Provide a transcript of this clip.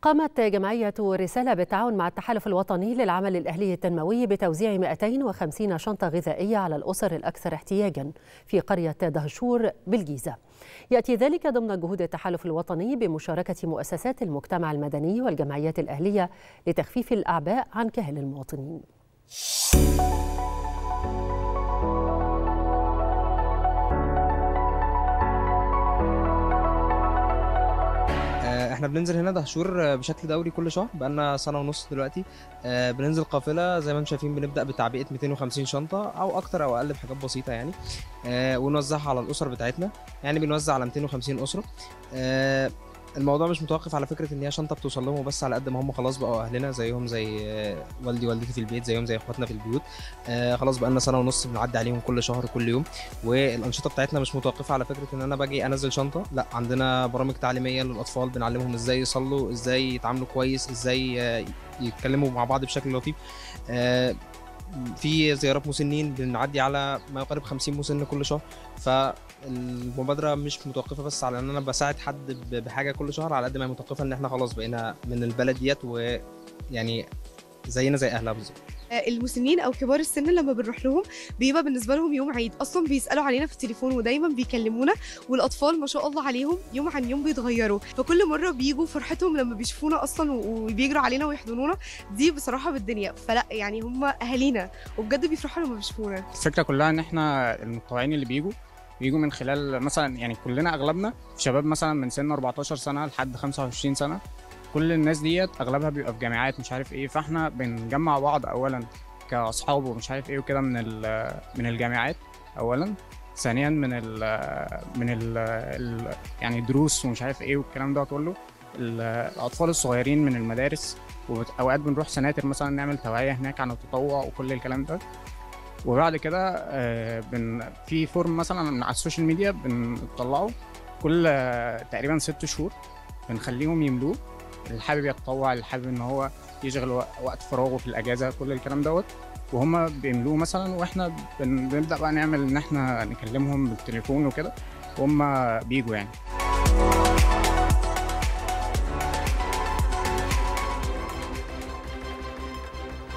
قامت جمعية رسالة بالتعاون مع التحالف الوطني للعمل الأهلي التنموي بتوزيع 250 شنطة غذائية على الأسر الأكثر احتياجا في قرية دهشور بالجيزة يأتي ذلك ضمن جهود التحالف الوطني بمشاركة مؤسسات المجتمع المدني والجمعيات الأهلية لتخفيف الأعباء عن كاهل المواطنين احنا بننزل هنا دهشور بشكل دوري كل شهر بقالنا سنه ونص دلوقتي آه، بننزل قافله زي ما انتم شايفين بنبدا بتعبئه 250 شنطه او اكتر او اقل بحاجات بسيطه يعني آه، ونوزعها على الاسر بتاعتنا يعني بنوزع على 250 اسره آه، الموضوع مش متوقف على فكره ان هي شنطه بتوصل لهم بس على قد ما هم خلاص بقوا اهلنا زيهم زي آه، والدي والدتي في البيت زيهم زي اخواتنا في البيوت آه، خلاص بقالنا سنه ونص بنعدي عليهم كل شهر كل يوم والانشطه بتاعتنا مش متوقفه على فكره ان انا باجي انزل شنطه لا عندنا برامج تعليميه للاطفال بنعلمهم ازاي يصلوا ازاي يتعاملوا كويس ازاي آه، يتكلموا مع بعض بشكل لطيف آه، في زيارات مسنين بنعدي على ما يقارب 50 مسن كل شهر فالمبادره مش متوقفه بس على ان انا بساعد حد ب- بحاجه كل شهر على قد ما هي متوقفه ان احنا خلاص بقينا من البلد ديت ويعني زينا زي اهلها بالظبط المسنين او كبار السن لما بنروح لهم بيبقى بالنسبه لهم يوم عيد اصلا بيسالوا علينا في التليفون ودايما بيكلمونا والاطفال ما شاء الله عليهم يوم عن يوم بيتغيروا فكل مره بيجوا فرحتهم لما بيشوفونا اصلا و- وبيجروا علينا ويحضنونا دي بصراحه بالدنيا فلا يعني هم اهالينا وبجد بيفرحوا لما بيشوفونا الفكره كلها ان احنا المتطوعين اللي بيجوا بيجوا من خلال مثلا يعني كلنا اغلبنا شباب مثلا من سن 14 سنه لحد 25 سنه كل الناس ديت اغلبها بيبقى في جامعات مش عارف ايه فاحنا بنجمع بعض اولا كاصحاب ومش عارف ايه وكده من ال- من الجامعات اولا ثانيا من ال من ال ال يعني دروس ومش عارف ايه والكلام ده كله ال- الاطفال الصغيرين من المدارس واوقات بنروح سناتر مثلا نعمل توعيه هناك عن التطوع وكل الكلام ده وبعد كده آه، بن في فورم مثلا من على السوشيال ميديا بنطلعه كل آه، تقريبا ست شهور بنخليهم يملوه اللي حابب يتطوع اللي حابب ان هو يشغل وق- وقت فراغه في الاجازه كل الكلام دوت وهم بيملوه مثلا واحنا بن- بنبدا بقى نعمل ان احنا نكلمهم بالتليفون وكده وهم بيجوا يعني